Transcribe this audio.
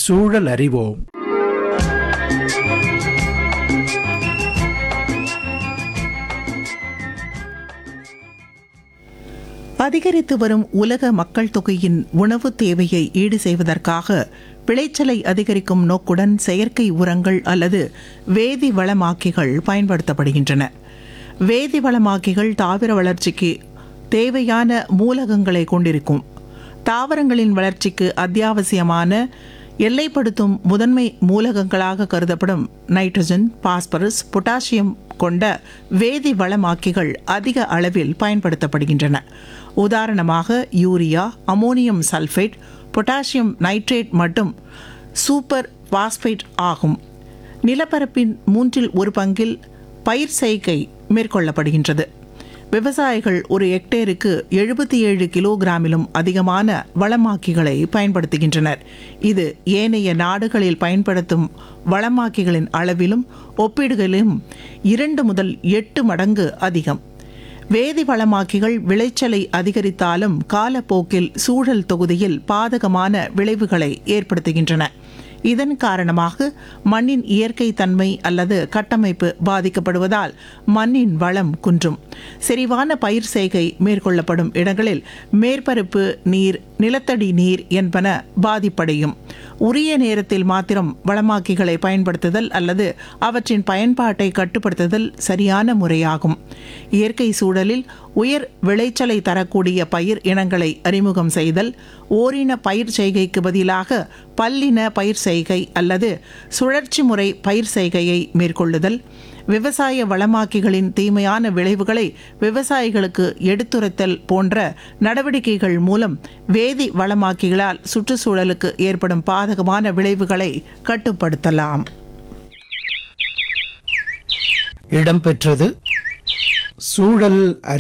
சூழல் அறிவோம் அதிகரித்து வரும் உலக மக்கள் தொகையின் உணவு தேவையை ஈடு செய்வதற்காக விளைச்சலை அதிகரிக்கும் நோக்குடன் செயற்கை உரங்கள் அல்லது வேதி வளமாக்கிகள் பயன்படுத்தப்படுகின்றன வேதி வளமாக்கிகள் தாவர வளர்ச்சிக்கு தேவையான மூலகங்களை கொண்டிருக்கும் தாவரங்களின் வளர்ச்சிக்கு அத்தியாவசியமான எல்லைப்படுத்தும் முதன்மை மூலகங்களாக கருதப்படும் நைட்ரஜன் பாஸ்பரஸ் பொட்டாசியம் கொண்ட வேதி வளமாக்கிகள் அதிக அளவில் பயன்படுத்தப்படுகின்றன உதாரணமாக urea ammonium sulphate potassium nitrate மற்றும் சூப்பர் பாஸ்பேட் ஆகும் நிலப்பரப்பின் மூன்றில் ஒரு பங்கில் பயிர் செய்கை மேற்கொள்ளப்படுகின்றது விவசாயிகள் ஒரு ஹெக்டேருக்கு எழுபத்தி ஏழு கிலோகிராமிலும் அதிகமான வளமாக்கிகளை பயன்படுத்துகின்றனர் இது ஏனைய நாடுகளில் பயன்படுத்தும் வளமாக்கிகளின் அளவிலும் ஒப்பீடுகளிலும் இரண்டு முதல் எட்டு மடங்கு அதிகம் வேதி வளமாக்கிகள் விளைச்சலை அதிகரித்தாலும் காலப்போக்கில் சூழல் தொகுதியில் பாதகமான விளைவுகளை ஏற்படுத்துகின்றன இதன் காரணமாக மண்ணின் இயற்கை தன்மை அல்லது கட்டமைப்பு பாதிக்கப்படுவதால் மண்ணின் வளம் குன்றும் செறிவான பயிர் செய்கை மேற்கொள்ளப்படும் இடங்களில் மேற்பரப்பு நீர் நிலத்தடி நீர் என்பன பாதிப்படையும் உரிய நேரத்தில் மாத்திரம் வளமாக்கிகளை பயன்படுத்துதல் அல்லது அவற்றின் பயன்பாட்டை கட்டுப்படுத்துதல் சரியான முறையாகும் இயற்கை சூழலில் உயர் விளைச்சலை தரக்கூடிய பயிர் இனங்களை அறிமுகம் செய்தல் ஓரின பயிர் செய்கைக்கு பதிலாக பல்லின பயிர் செய்கை அல்லது சுழற்சி முறை பயிர் செய்கையை மேற்கொள்ளுதல் விவசாய வளமாக்கிகளின் தீமையான விளைவுகளை விவசாயிகளுக்கு எடுத்துரைத்தல் போன்ற நடவடிக்கைகள் மூலம் வேதி வளமாக்கிகளால் சுற்றுச்சூழலுக்கு ஏற்படும் பாதகமான விளைவுகளை கட்டுப்படுத்தலாம் இடம்பெற்றது சூழல் அறி